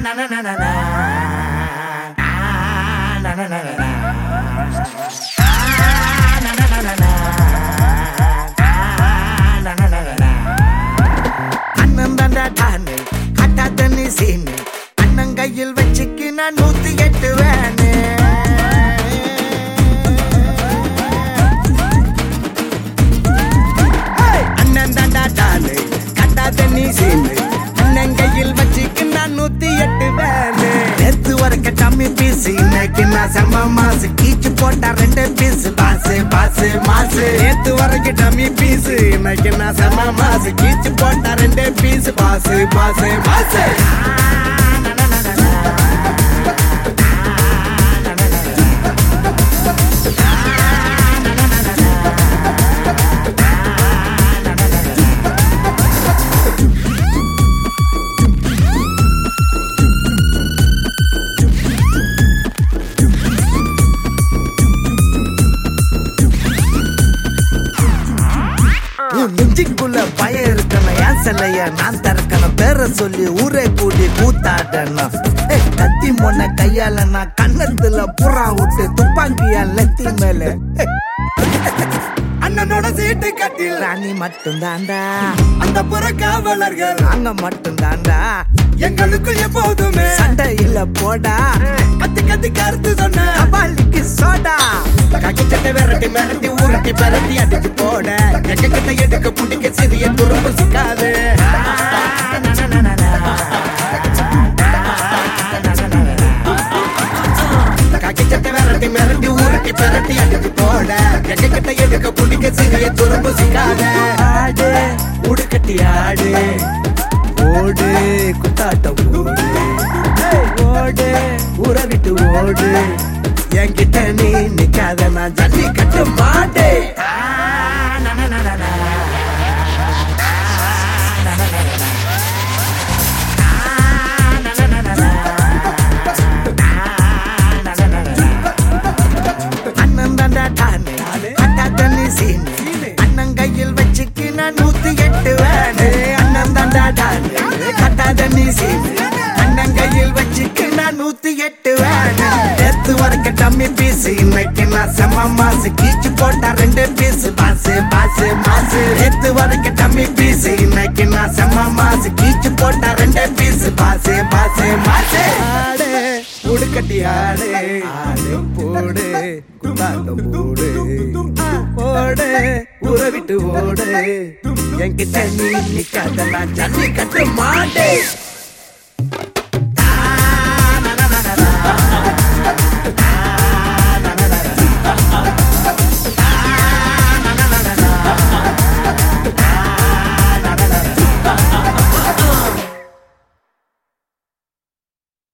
அண்ணன் தாண்டா டானு கட்டா தண்ணி சீனு அண்ணன் கையில் வச்சுக்கு நான் நூத்தி எட்டு வேணு அண்ணன் தாண்டா டானு கட்டா தண்ணி சீனு அண்ணன் கையில் வச்சுக்கு நான் நூத்தி எட்டு வேணு நேத்து வரைக்கும் டம்மி பீஸ் இன்னைக்கு நான் செம்ம மாசு கீச்சு போட்டா ரெண்டு பீஸ் பாசு பாசு மாசு நேத்து வரைக்கும் டம்மி பீஸ் இன்னைக்கு நான் செம்ம மாசு கீச்சு போட்டா ரெண்டு பீஸ் பாசு பாசு பாசு உன் நெஞ்சுக்குள்ள பயம் இருக்கணும் ஏன் சிலைய நான் திறக்கணும் பேர சொல்லி ஊரே கூடி கூத்தாடணும் ஏய், கத்தி மொன்ன கையால நான் கண்ணத்துல புறா விட்டு துப்பாக்கியா லெத்தி மேல அண்ணனோட சீட்டு கட்டி ராணி மட்டும் தாண்டா அந்த புற காவலர்கள் நாங்க மட்டும் தாண்டா எங்களுக்கு எப்போதுமே சண்டை இல்ல போடா கத்தி கத்தி கருத்து சொன்ன அபாலிக்கு சோடா கக்கி சட்டை விரட்டி மிரட்டி ஊரட்டி பரட்டி அடிச்சு போட எங்க கிட்ட எடுக்க புடிக்க சிறிய துரும்பு சிக்காது காக்கி சட்டை விரட்டி மிரட்டி ஊரட்டி பரட்டி அடிச்சு போட எங்க கிட்ட எடுக்க புடிக்க சிறிய துரும்பு சிக்காத ஆடு உடுக்கட்டி ஆடு ஓடு குத்தாட்டம் ஓடு ஓடு ஊற விட்டு ஓடு என்கிட்ட நீ நிக்காத நான் ஜல்லி கட்டு மாட்டேன் அண்ணன் தாண்டா டானு அட்டா தண்ணி சீனு அண்ணன் கையில் வச்சுக்கு நான் நூத்தி எட்டு வேணு அண்ணன் தாண்டா டானு கட்டா தண்ணி சீனு அண்ணன் கையில் வச்சுக்கு நான் நூத்தி எட்டு வேணு நேத்து வரைக்கும் டம்மி பீஸ் இன்னைக்கு நான் செம்ம மாசு கீச்சு போட்டா ரெண்டு பீஸ் பாசு பாசு மாசு நேத்து வரைக்கும் டம்மி பீஸ் இன்னைக்கு நான் செம்ம மாசு கீச்சு போட்டா ரெண்டு பீஸ் பாசு பாசு மாசு ஆடு உடுக்கட்டி ஆடு ஆடு போடு குத்தாட்டம் போடு ஓடு ஊற விட்டு ஓடு என்கிட்ட நீ நிக்காத நான் ஜல்லி கட்ட மாட்டேன்